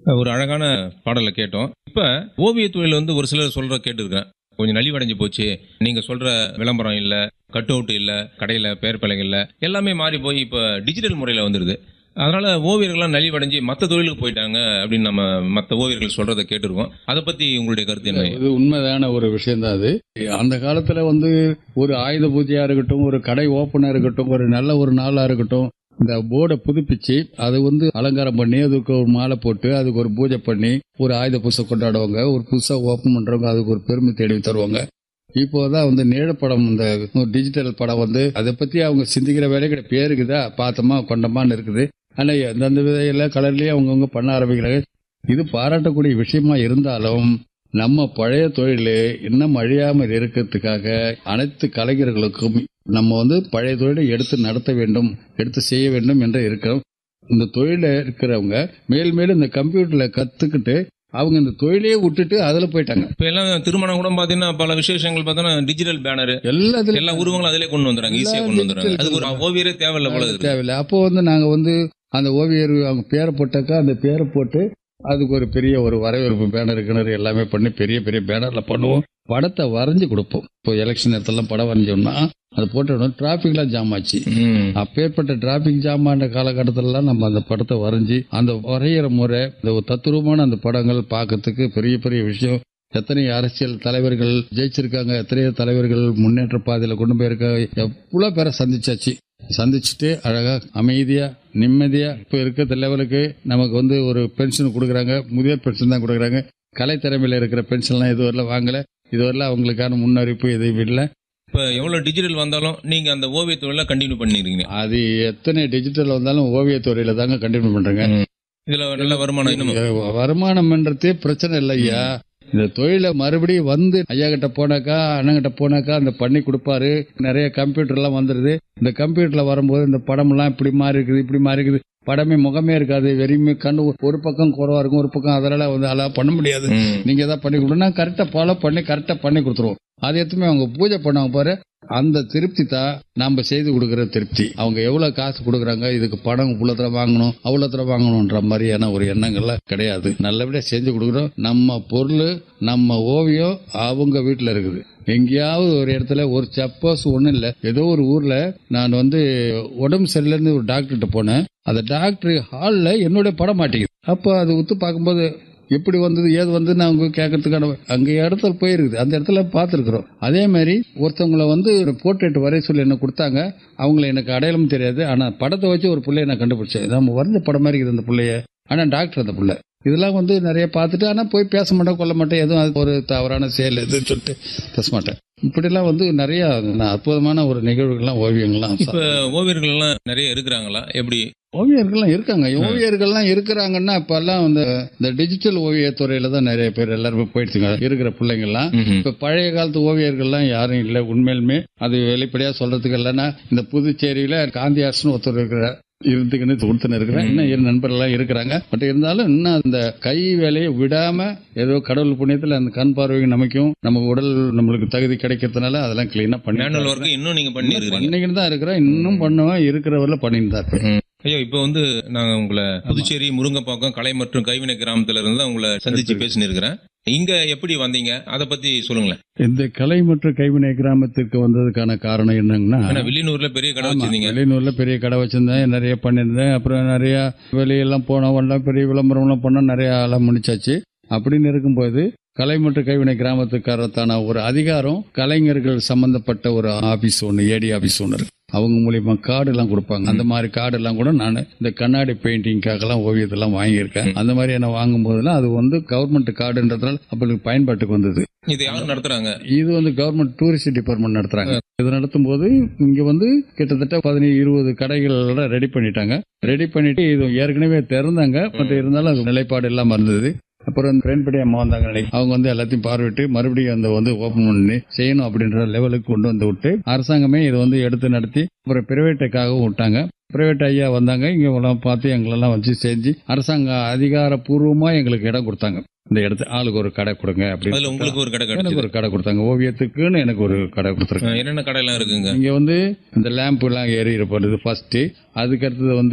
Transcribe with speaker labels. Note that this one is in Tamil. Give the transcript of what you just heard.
Speaker 1: ஒரு அழகான பாடலை கேட்டோம் இப்போ ஓவிய தொழில் வந்து ஒரு சிலர் சொல்ற கேட்டிருக்கேன் கொஞ்சம் நலிவடைஞ்சு போச்சு நீங்க சொல்ற விளம்பரம் இல்ல கட் அவுட் இல்ல கடையில பெயர் பலகையில் எல்லாமே மாறி போய் இப்போ டிஜிட்டல் முறையில் வந்துடுது அதனால ஓவியர்கள்லாம் நலிவடைஞ்சு மற்ற தொழிலுக்கு போயிட்டாங்க அப்படின்னு நம்ம மற்ற ஓவியர்கள் சொல்றதை கேட்டிருக்கோம் அதை பத்தி உங்களுடைய கருத்து என்ன
Speaker 2: இது உண்மைதான ஒரு விஷயம் தான் அது அந்த காலத்துல வந்து ஒரு ஆயுத பூஜையா இருக்கட்டும் ஒரு கடை ஓப்பனா இருக்கட்டும் ஒரு நல்ல ஒரு நாளா இருக்கட்டும் இந்த போர்டை புதுப்பிச்சு அதை வந்து அலங்காரம் பண்ணி அதுக்கு ஒரு மாலை போட்டு அதுக்கு ஒரு பூஜை பண்ணி ஒரு ஆயுத பூசை கொண்டாடுவாங்க ஒரு புதுசா ஓப்பன் பண்றவங்க அதுக்கு ஒரு பெருமை தேடி தருவாங்க இப்போதான் வந்து நிழப்படம் இந்த டிஜிட்டல் படம் வந்து அதை பத்தி அவங்க சிந்திக்கிற வேலை கிடையாது பேருக்குதா பார்த்தோமா கொண்டமான்னு இருக்குது ஆனா அந்தந்த விதையில கலர்லயே அவங்கவுங்க பண்ண ஆரம்பிக்கிறாங்க இது பாராட்டக்கூடிய விஷயமா இருந்தாலும் நம்ம பழைய தொழில் இன்னும் அழியாமல் இருக்கிறதுக்காக அனைத்து கலைஞர்களுக்கும் நம்ம வந்து பழைய தொழிலை எடுத்து நடத்த வேண்டும் எடுத்து செய்ய வேண்டும் என்று இருக்கிறோம் இந்த தொழில இருக்கிறவங்க மேல் மேலும் இந்த கம்ப்யூட்டர்ல கத்துக்கிட்டு அவங்க இந்த தொழிலையே விட்டுட்டு அதுல போயிட்டாங்க
Speaker 1: இப்போ எல்லாம் திருமணம் கூட பார்த்தீங்கன்னா பல விசேஷங்கள் பார்த்தோன்னா டிஜிட்டல் பேனர்
Speaker 2: எல்லாத்துலயும்
Speaker 1: எல்லா உருவங்களும் அதிலே கொண்டு வந்துடுறாங்க ஈஸியாக கொண்டு வந்துடுறாங்க அதுக்கு ஒரு ஓவியரே தேவையில்ல போல இருக்கு
Speaker 2: தேவையில்லை அப்போ வந்து நாங்க வந்து அந்த ஓவியர் அவங்க பேரை போட்டாக்கா அந்த பேரை போட்டு அதுக்கு ஒரு பெரிய ஒரு வரவேற்பு பேனர் கிணறு எல்லாமே பண்ணி பெரிய பெரிய பேனர்ல பண்ணுவோம் படத்தை வரைஞ்சு கொடுப்போம் இப்போ எலெக்ஷன் நேரத்துலாம் படம் வரைஞ்சோம்னா அது போட்ட டிராபிக்லாம் ஜாம் ஆச்சு
Speaker 1: ம்.
Speaker 2: அப்பேற்பட்ட டிராபிக் ஜாம் ஆன காலகட்டத்திலலாம் நம்ம அந்த படத்தை வரைஞ்சி அந்த வரைகிற முறை இந்த ஒரு தத்துரூபமான அந்த படங்கள் பார்க்கறதுக்கு பெரிய பெரிய விஷயம் எத்தனை அரசியல் தலைவர்கள் ஜெயிச்சிருக்காங்க எத்தனையோ தலைவர்கள் முன்னேற்ற பாதையில கொண்டு போயிருக்காங்க எவ்வளவு பேரை சந்திச்சாச்சு சந்திச்சுட்டு அழகா அமைதியா நிம்மதியா இப்ப இருக்கிற லெவலுக்கு நமக்கு வந்து ஒரு பென்ஷன் கொடுக்குறாங்க முதியோர் பென்ஷன் தான் கொடுக்குறாங்க கலை திறமையில இருக்கிற பென்ஷன்லாம் இதுவரையில வாங்கல இதுவரையில அவங்களுக்கான முன்னறிவிப்பு எதுவும் இல்லை
Speaker 1: இப்போ எவ்வளோ டிஜிட்டல் வந்தாலும் நீங்க அந்த ஓவிய தொழிலை கண்டினியூ பண்ணிருக்கீங்க
Speaker 2: அது எத்தனை டிஜிட்டல் வந்தாலும் ஓவியத்துறையில தாங்க கண்டினியூ பண்றேங்க
Speaker 1: இதுல நல்ல வருமானம் இன்னும்
Speaker 2: வருமானம்ன்றதே பிரச்சனை இல்லை ஐயா இந்த தொழிலை மறுபடியும் வந்து ஐயா கிட்ட போனாக்கா அண்ணன் கிட்ட போனாக்கா அந்த பண்ணி கொடுப்பாரு நிறைய கம்ப்யூட்டர் எல்லாம் வந்துருது இந்த கம்ப்யூட்டர்ல வரும்போது இந்த படம் எல்லாம் இப்படி மாறி இருக்குது இப்படி மாறி இருக்குது படமே முகமே இருக்காது வெறுமே கண்ணு ஒரு பக்கம் குறவா இருக்கும் ஒரு பக்கம் அதனால வந்து அதெல்லாம் பண்ண முடியாது
Speaker 1: ம்.
Speaker 2: நீங்க எதாவது பண்ணி கொடுனா கரெக்டா ஃபாலோ பண்ணி கரெக்டா பண்ணி கொடுத்துருவோம் அது எத்துமே அவங்க பூஜை பண்ணுவாங்க பாரு அந்த திருப்தி தான் நாம செய்து கொடுக்கிற திருப்தி அவங்க எவ்வளவு காசு கொடுக்குறாங்க இதுக்கு பணம் இவ்வளத்துல வாங்கணும் அவ்வளத்துல வாங்கணும்ன்ற மாதிரியான ஒரு எண்ணங்கள்லாம் கிடையாது நல்லபடியா செஞ்சு கொடுக்குறோம் நம்ம பொருள் நம்ம ஓவியம் அவங்க வீட்டுல இருக்குது எங்கேயாவது ஒரு இடத்துல ஒரு சப்போஸ் ஒண்ணும் இல்ல ஏதோ ஒரு ஊர்ல நான் வந்து உடம்பு சரியில்லைன்னு ஒரு டாக்டர்கிட்ட போனேன் அந்த டாக்டர் ஹால்ல என்னுடைய படம் மாட்டேங்குது அப்போ அது உத்து பார்க்கும்போது எப்படி வந்தது ஏது வந்து அவங்க கேட்கறதுக்கான அங்க இடத்துல போயிருக்குது அந்த இடத்துல பார்த்துருக்குறோம் அதே மாதிரி ஒருத்தவங்களை வந்து ஒரு போர்ட்ரேட் வரைய சொல்லி என்ன கொடுத்தாங்க அவங்கள எனக்கு அடையாளம் தெரியாது ஆனா படத்தை வச்சு ஒரு பிள்ளைய நான் கண்டுபிடிச்சேன் நம்ம வரைஞ்ச படம் மாதிரி இருக்குது அந்த பிள்ளைய ஆனா டாக்டர் அந்த பிள்ளை இதெல்லாம் வந்து நிறைய பார்த்துட்டு ஆனா போய் பேச மாட்டேன் கொல்ல மாட்டேன் எதுவும் அது ஒரு தவறான செயல் எதுன்னு சொல்லிட்டு பேச மாட்டேன் இப்படிலாம் வந்து நிறைய அற்புதமான ஒரு நிகழ்வுகள்லாம் ஓவியங்கள்லாம்
Speaker 1: இப்ப ஓவியர்கள் எல்லாம் நிறைய இருக்கிறாங்களா எப்படி
Speaker 2: ஓவியர்கள்லாம் இருக்காங்க ஓவியர்கள்லாம் இருக்கிறாங்கன்னா இப்பெல்லாம் இந்த இந்த டிஜிட்டல் ஓவியத்துறையில தான் நிறைய பேர் எல்லாருமே போயிடுச்சுங்க இருக்கிற பிள்ளைங்கள்லாம்
Speaker 1: ம்ஹும்.
Speaker 2: இப்ப பழைய காலத்து ஓவியர்கள்லாம் யாரும் இல்லை உண்மையிலுமே அது வெளிப்படையா சொல்றதுக்கு இல்லைன்னா இந்த புதுச்சேரியில காந்தியாசன் ஒருத்தர் இருக்கிறார் இருந்துக்குன்னு ஒருத்தர் இருக்கிறேன் இன்னும் இரு நண்பர்கள்லாம் இருக்கிறாங்க பட் இருந்தாலும் இன்னும் அந்த கை வேலையை விடாம ஏதோ கடவுள் புண்ணியத்துல அந்த கண் பார்வை நமக்கும் நம்ம உடல் நம்மளுக்கு தகுதி கிடைக்கிறதுனால அதெல்லாம் கிளீனா பண்ணி
Speaker 1: மேனுவல் ஒர்க் இன்னும் நீங்க பண்ணி இருக்கிறீங்க
Speaker 2: பண்ணிக்கிட்டு தான் இருக்கிறேன் இன்னும் பண்ணுவேன் இருக்கிறவரில் பண்ணிட்டு தான் இருப்பேன்
Speaker 1: ஐயோ இப்போ வந்து நாங்க உங்களை புதுச்சேரி முருங்கப்பாக்கம் கலை மற்றும் கைவினை கிராமத்துல இருந்து தான் உங்களை சந்திச்சு பேசினு இருக்கிறேன் இங்க எப்படி வந்தீங்க அதை பத்தி சொல்லுங்களேன்
Speaker 2: இந்த கலை மற்றும் கைவினை கிராமத்திற்கு வந்ததுக்கான காரணம் என்னங்கன்னா
Speaker 1: ஏன்னா வில்லியனூர்ல பெரிய கடை
Speaker 2: ஆமா,
Speaker 1: வச்சிருந்தீங்க
Speaker 2: வெளியூர்ல பெரிய கடை வச்சிருந்தேன் நிறைய பண்ணியிருந்தேன் அப்புறம் நிறைய வெளியெல்லாம் போனோம் எல்லாம் பெரிய விளம்பரம்லாம் பண்ணோம் நிறைய எல்லாம் முடிச்சாச்சு அப்படின்னு இருக்கும்போது கலை மற்றும் கைவினை கிராமத்துக்காரத்தான ஒரு அதிகாரம் கலைஞர்கள் சம்பந்தப்பட்ட ஒரு ஆபீஸ் ஒன்று ஏடி ஆபீஸ் ஒன்று இருக்கு அவங்க மூலியமா கார்டு எல்லாம் கொடுப்பாங்க அந்த மாதிரி கார்டு எல்லாம் கூட நான் இந்த கண்ணாடி பெயிண்டிங்காகலாம் ஓவியத்தெல்லாம் வாங்கியிருக்கேன் அந்த மாதிரி என்ன வாங்கும் போதெல்லாம் அது வந்து கவர்மெண்ட் கார்டுன்றதுனால அப்பளுக்கு பயன்பாட்டுக்கு வந்தது
Speaker 1: இது யார் நடத்துறாங்க
Speaker 2: இது வந்து கவர்மெண்ட் டூரிஸ்ட் டிபார்ட்மெண்ட் நடத்துறாங்க இது நடத்தும் போது இங்க வந்து கிட்டத்தட்ட பதினேழு இருபது கடைகளோட ரெடி பண்ணிட்டாங்க ரெடி பண்ணிட்டு இது ஏற்கனவே திறந்தாங்க பட் இருந்தாலும் அது நிலைப்பாடு இல்லாம இருந்தது அப்புறம் கிரேன்படி அம்மா வந்தாங்க நினைக்கிறேன். அவங்க வந்து எல்லாத்தையும் பார்வையிட்டு மறுபடியும் அந்த வந்து ஓபன் பண்ணி செய்யணும் அப்படின்ற லெவலுக்கு கொண்டு வந்து விட்டு அரசாங்கமே இதை வந்து எடுத்து நடத்தி அப்புறம் பிரைவேட்டுக்காகவும் விட்டாங்க பிரைவேட் ஐயா வந்தாங்க இங்க எல்லாம் பார்த்து எங்களெல்லாம் வச்சு செஞ்சு அரசாங்கம் அதிகாரப்பூர்வமா எங்களுக்கு இடம் கொடுத்தாங்க இந்த இடத்து ஆளுக்கு ஒரு கடை கொடுங்க
Speaker 1: அதுல
Speaker 2: அப்படின்னு
Speaker 1: உங்களுக்கு ஒரு கடை
Speaker 2: எனக்கு
Speaker 1: கிடைச்சது
Speaker 2: ஒரு கடை கொடுத்தாங்க ஓவியத்துக்குன்னு எனக்கு ஒரு கடை கொடுத்துருக்காங்க
Speaker 1: என்னென்ன கடை எல்லாம் இருக்குங்க
Speaker 2: இங்க வந்து இந்த லேம்ப் எல்லாம் ஏறி இருப்பது ஃபர்ஸ்ட் அதுக்கு அடுத்தது வந்து